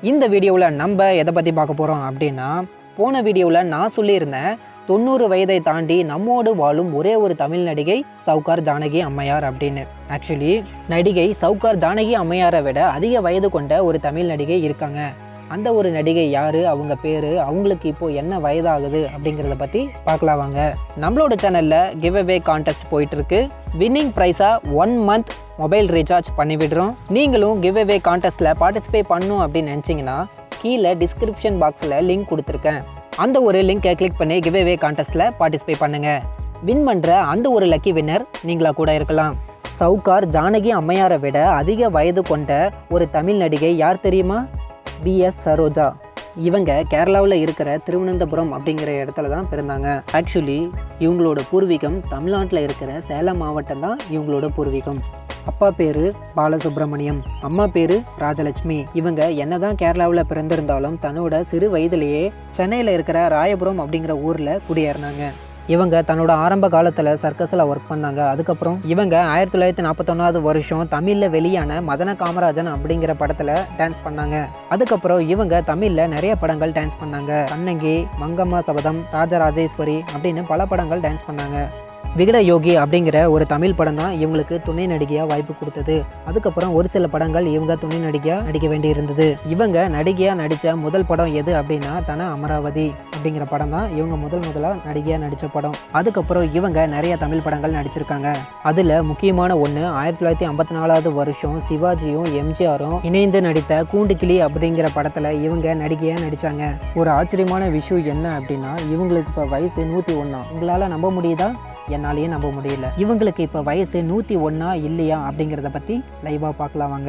இந்த வீடியோவில் நம்ம எதை பற்றி பார்க்க போகிறோம் அப்படின்னா போன வீடியோவில் நான் சொல்லியிருந்தேன் தொண்ணூறு வயதை தாண்டி நம்மோடு வாழும் ஒரே ஒரு தமிழ் நடிகை சவுகார் ஜானகி அம்மையார் அப்படின்னு ஆக்சுவலி நடிகை சவுகார் ஜானகி அம்மையாரை விட அதிக வயது கொண்ட ஒரு தமிழ் நடிகை இருக்காங்க அந்த ஒரு நடிகை யாரு அவங்க பேரு அவங்களுக்கு இப்போ என்ன வயதாகுது அப்படிங்கிறத பத்தி பார்க்கலாம் வாங்க நம்மளோட சேனல்ல கிவ் அவே கான்டெஸ்ட் போயிட்டு இருக்கு வின்னிங் ப்ரைஸா ஒன் மந்த் மொபைல் ரீசார்ஜ் பண்ணி விடுறோம் நீங்களும் கிவ் அவே கான்டெஸ்ட்ல பார்ட்டிசிபேட் பண்ணும் அப்படின்னு நினச்சிங்கன்னா கீழே டிஸ்கிரிப்ஷன் பாக்ஸில் லிங்க் கொடுத்துருக்கேன் அந்த ஒரு லிங்கை கிளிக் பண்ணி கிவ் அவே கான்டெஸ்ட்டில் பார்ட்டிசிபேட் பண்ணுங்க வின் பண்ணுற அந்த ஒரு லக்கி வின்னர் நீங்களா கூட இருக்கலாம் சவுகார் ஜானகி அம்மையாரை விட அதிக வயது கொண்ட ஒரு தமிழ் நடிகை யார் தெரியுமா பிஎஸ் சரோஜா இவங்க கேரளாவில் இருக்கிற திருவனந்தபுரம் அப்படிங்கிற இடத்துல தான் பிறந்தாங்க ஆக்சுவலி இவங்களோட பூர்வீகம் தமிழ்நாட்டில் இருக்கிற சேலம் மாவட்டம் தான் இவங்களோட பூர்வீகம் அப்பா பேரு பாலசுப்ரமணியம் அம்மா பேரு ராஜலட்சுமி இவங்க என்னதான் கேரளாவில் பிறந்திருந்தாலும் தன்னோட சிறு வயதிலேயே சென்னையில் இருக்கிற ராயபுரம் அப்படிங்கிற ஊரில் குடியேறினாங்க இவங்க தன்னோட ஆரம்ப காலத்தில் சர்க்கஸில் ஒர்க் பண்ணாங்க அதுக்கப்புறம் இவங்க ஆயிரத்தி தொள்ளாயிரத்தி நாற்பத்தொன்னாவது வருஷம் தமிழில் வெளியான மதன காமராஜன் அப்படிங்கிற படத்தில் டான்ஸ் பண்ணாங்க அதுக்கப்புறம் இவங்க தமிழில் நிறைய படங்கள் டான்ஸ் பண்ணாங்க கண்ணகி மங்கம்மா சபதம் ராஜராஜேஸ்வரி அப்படின்னு பல படங்கள் டான்ஸ் பண்ணாங்க விகட யோகி அப்படிங்கிற ஒரு தமிழ் படம் தான் இவங்களுக்கு துணை நடிகையாக வாய்ப்பு கொடுத்தது அதுக்கப்புறம் ஒரு சில படங்கள் இவங்க துணை நடிகையாக நடிக்க வேண்டி இருந்தது இவங்க நடிகையாக நடித்த முதல் படம் எது அப்படின்னா தன அமராவதி அப்படிங்கிற படம் தான் இவங்க முதல் முதலாக நடிகையாக நடித்த படம் அதுக்கப்புறம் இவங்க நிறைய தமிழ் படங்கள் நடிச்சிருக்காங்க அதில் முக்கியமான ஒன்று ஆயிரத்தி தொள்ளாயிரத்தி ஐம்பத்தி நாலாவது வருஷம் சிவாஜியும் எம்ஜிஆரும் இணைந்து நடித்த கூண்டுக்கிளி அப்படிங்கிற படத்தில் இவங்க நடிகையாக நடித்தாங்க ஒரு ஆச்சரியமான விஷயம் என்ன அப்படின்னா இவங்களுக்கு இப்போ வயசு நூற்றி ஒன்றா உங்களால் நம்ப முடியுதா என்னாலேயே நம்ப முடியல இவங்களுக்கு இப்போ வயசு நூற்றி ஒன்றா இல்லையா அப்படிங்கிறத பற்றி லைவாக பார்க்கலாம் வாங்க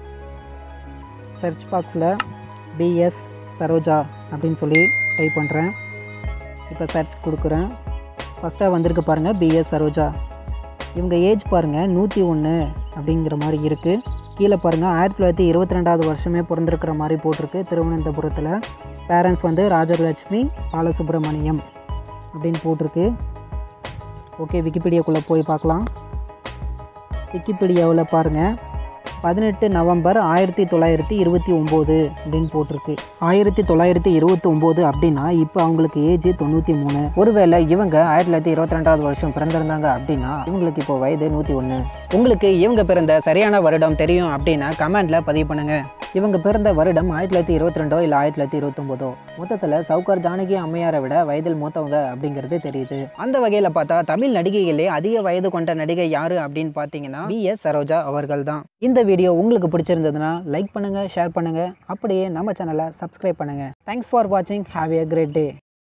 சர்ச் பாக்ஸில் பிஎஸ் சரோஜா அப்படின்னு சொல்லி டைப் பண்ணுறேன் இப்போ சர்ச் கொடுக்குறேன் ஃபஸ்ட்டாக வந்திருக்கு பாருங்கள் பிஎஸ் சரோஜா இவங்க ஏஜ் பாருங்கள் நூற்றி ஒன்று அப்படிங்கிற மாதிரி இருக்குது கீழே பாருங்கள் ஆயிரத்தி தொள்ளாயிரத்தி இருபத்தி ரெண்டாவது வருஷமே பிறந்திருக்கிற மாதிரி போட்டிருக்கு திருவனந்தபுரத்தில் பேரண்ட்ஸ் வந்து ராஜலட்சுமி பாலசுப்ரமணியம் அப்படின்னு போட்டிருக்கு ஓகே விக்கிபீடியாக்குள்ளே போய் பார்க்கலாம் விக்கிபீடியாவில் பாருங்கள் பதினெட்டு நவம்பர் ஆயிரத்தி தொள்ளாயிரத்தி இருபத்தி ஒம்பது அப்படின்னு போட்டிருக்கு ஆயிரத்தி தொள்ளாயிரத்தி இருபத்தி ஒம்பது அப்படின்னா இப்போ அவங்களுக்கு ஏஜ் தொண்ணூற்றி மூணு ஒருவேளை இவங்க ஆயிரத்தி தொள்ளாயிரத்தி இருபத்தி ரெண்டாவது வருஷம் பிறந்திருந்தாங்க அப்படின்னா இவங்களுக்கு இப்போ வயது நூற்றி ஒன்று உங்களுக்கு இவங்க பிறந்த சரியான வருடம் தெரியும் அப்படின்னா கமெண்ட்ல பதிவு பண்ணுங்க இவங்க பிறந்த வருடம் ஆயிரத்தி தொள்ளாயிரத்தி இருபத்தி ரெண்டோ இல்லை ஆயிரத்தி தொள்ளாயிரத்தி இருபத்தொம்போதோ மொத்தத்தில் சவுகார் ஜானகி அம்மையாரை விட வயதில் மூத்தவங்க அப்படிங்கிறது தெரியுது அந்த வகையில் பார்த்தா தமிழ் நடிகைகளே அதிக வயது கொண்ட நடிகை யாரு அப்படின்னு பார்த்தீங்கன்னா பி எஸ் சரோஜா அவர்கள் தான் இந்த வீடியோ உங்களுக்கு பிடிச்சிருந்ததுன்னா லைக் பண்ணுங்க ஷேர் பண்ணுங்க அப்படியே நம்ம சேனலை சப்ஸ்கிரைப் பண்ணுங்க தேங்க்ஸ் ஃபார் வாட்சிங் ஹாவ் எ கிரேட் டே